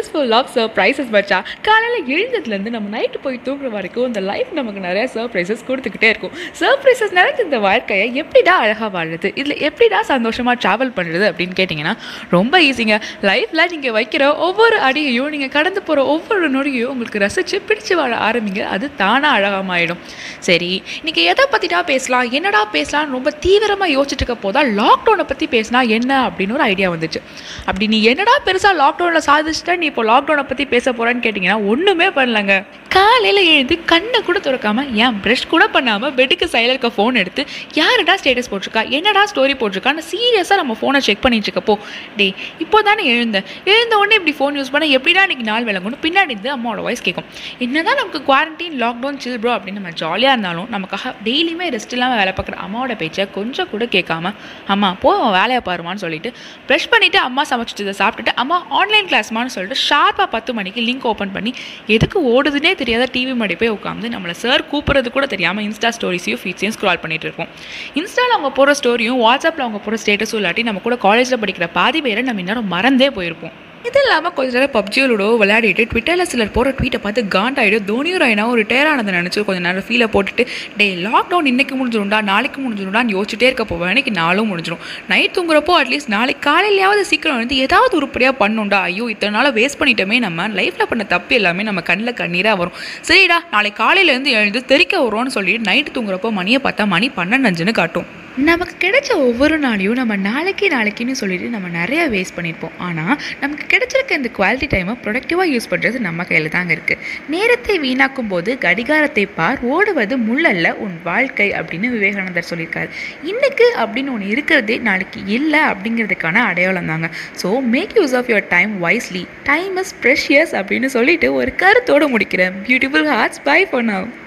is full of surprises பச்சா காலையில் எழுந்ததுலேருந்து நம்ம நைட்டு போய் தூங்குற வரைக்கும் இந்த லைஃப் நமக்கு நிறைய சர்ப்ரைசஸ் கொடுத்துக்கிட்டே இருக்கும் சர்ப்ரைசஸ் நிறைஞ்ச இந்த வாழ்க்கையை எப்படிடா அழகாக வாழுது இதில் எப்படிடா சந்தோஷமாக ட்ராவல் பண்ணுறது அப்படின்னு கேட்டிங்கன்னா ரொம்ப ஈஸிங்க லைஃப்பில் நீங்கள் வைக்கிற ஒவ்வொரு அடியையும் நீங்கள் கடந்து போகிற ஒவ்வொரு நொடியும் உங்களுக்கு ரசித்து பிடிச்சு வாழ ஆரம்பிங்க அது தானாக அழகமாயிடும் சரி இன்னைக்கு எதை பற்றிடா பேசலாம் என்னடா பேசலாம்னு ரொம்ப தீவிரமாக யோசிச்சுட்டு இருக்க போதா லாக்டவுனை பற்றி பேசினா என்ன அப்படின்னு ஒரு ஐடியா வந்துச்சு அப்படி நீ என்னடா பெருசாக லாக்டவுனில் சாதிச்சுட்டா நீ இப்போ லாக்டவுனை பற்றி பேச போகிறேன்னு கேட்டிங்கன்னா ஒன்றுமே பண்ணலங்க காலையில் எழுந்து கண்ணை கூட திறக்காம ஏன் ப்ரஷ் கூட பண்ணாமல் பெட்டுக்கு சைடில் இருக்க ஃபோன் எடுத்து யாருடா ஸ்டேட்டஸ் போட்டிருக்கா என்னடா ஸ்டோரி போட்டிருக்கான்னு சீரியஸாக நம்ம ஃபோனை செக் பண்ணிட்டு இருக்கப்போ டே இப்போ தானே எழுந்தேன் எழுந்த உடனே இப்படி ஃபோன் யூஸ் பண்ண எப்படிடா இன்னைக்கு நாள் விளங்கணும் பின்னாடி இருந்து அம்மாவோட வாய்ஸ் கேட்கும் என்னதான் நமக்கு குவாரண்டைன் லாக்டவுன் சில் ப்ரோ அப்படின்னு நம்ம ஜாலியாக இருந்தாலும் நமக்காக டெய்லியுமே ரெஸ்ட் இல்லாமல் வேலை பார்க்குற அம்மாவோட பேச்சை கொஞ்சம் கூட கேட்காம அம்மா போ உன் வேலையை பாருமான்னு சொல்லிட்டு ப்ரெஷ் பண்ணிவிட்டு அம்மா சமைச்சிட்டு சாப்பிட்டுட்டு அம்மா ஆன்லைன் கிளாஸ்மான்னு சொல்லிட்டு ஷார்ப்பாக பத்து மணிக்கு லிங்க் ஓப்பன் பண்ணி எதுக்கு ஓடுதுன்னே தெரியாத டிவி முன்னாடி போய் உட்காந்து நம்மளை சார் கூப்பிட்றது கூட தெரியாமல் இன்ஸ்டா ஸ்டோரிஸையும் ஃபீட்ஸையும் ஸ்க்ரால் பண்ணிட்டு இருப்போம் இன்ஸ்டாவில் அவங்க போகிற ஸ்டோரியும் வாட்ஸ்அப்பில் அவங்க போகிற ஸ்டேட்டஸும் இல்லாட்டி நம்ம கூட காலேஜில் படிக்கிற பாதி பேரை நம்ம இன்னும் மறந்தே போயிருப்போம் இது இல்லாமல் கொஞ்ச நேரம் பப்ஜி லூடோ விளையாடிட்டு ட்விட்டரில் சிலர் போகிற ட்வீட்டை பார்த்து காண்டாயிடும் தோனியும் ராயனாவும் ரிட்டையர் ஆனதை நினச்சி கொஞ்ச நேரம் ஃபீலை போட்டுட்டு டே லாக்டவுன் இன்னைக்கு முடிஞ்சிடும்டா நாளைக்கு முடிஞ்சிடும்டான்னு யோசிச்சுட்டே இருக்க போவேன் இன்னைக்கு நாளும் முடிஞ்சிடும் நைட் தூங்குறப்போ அட்லீஸ்ட் நாளைக்கு காலையிலையாவது சீக்கிரம் வந்து ஏதாவது உருப்படியாக பண்ணுண்டா ஐயோ இத்தனை நாளாக வேஸ்ட் பண்ணிட்டோமே நம்ம லைஃப்பில் பண்ண தப்பு எல்லாமே நம்ம கண்ணில் கண்ணீராக வரும் சரிடா நாளைக்கு காலையிலேருந்து எழுந்து தெறிக்க வரும்னு சொல்லிட்டு நைட்டு தூங்குறப்போ மணியை பார்த்தா மணி பன்னெண்டு அஞ்சுன்னு காட்டும் நமக்கு கிடைச்ச ஒவ்வொரு நாளையும் நம்ம நாளைக்கு நாளைக்குன்னு சொல்லிட்டு நம்ம நிறைய வேஸ்ட் பண்ணியிருப்போம் ஆனால் நமக்கு கிடைச்சிருக்க இந்த குவாலிட்டி டைமை ப்ரொடக்டிவாக யூஸ் பண்ணுறது நம்ம கையில் தாங்க இருக்குது நேரத்தை வீணாக்கும் போது கடிகாரத்தை பார் ஓடுவது முள்ளல்ல உன் வாழ்க்கை அப்படின்னு விவேகானந்தர் சொல்லியிருக்காரு இன்னைக்கு அப்படின்னு ஒன்று இருக்கிறதே நாளைக்கு இல்லை அப்படிங்கிறதுக்கான அடையாளம் தாங்க so make use of your time wisely time is precious அப்படின்னு சொல்லிட்டு ஒரு கருத்தோடு முடிக்கிறேன் beautiful hearts bye for now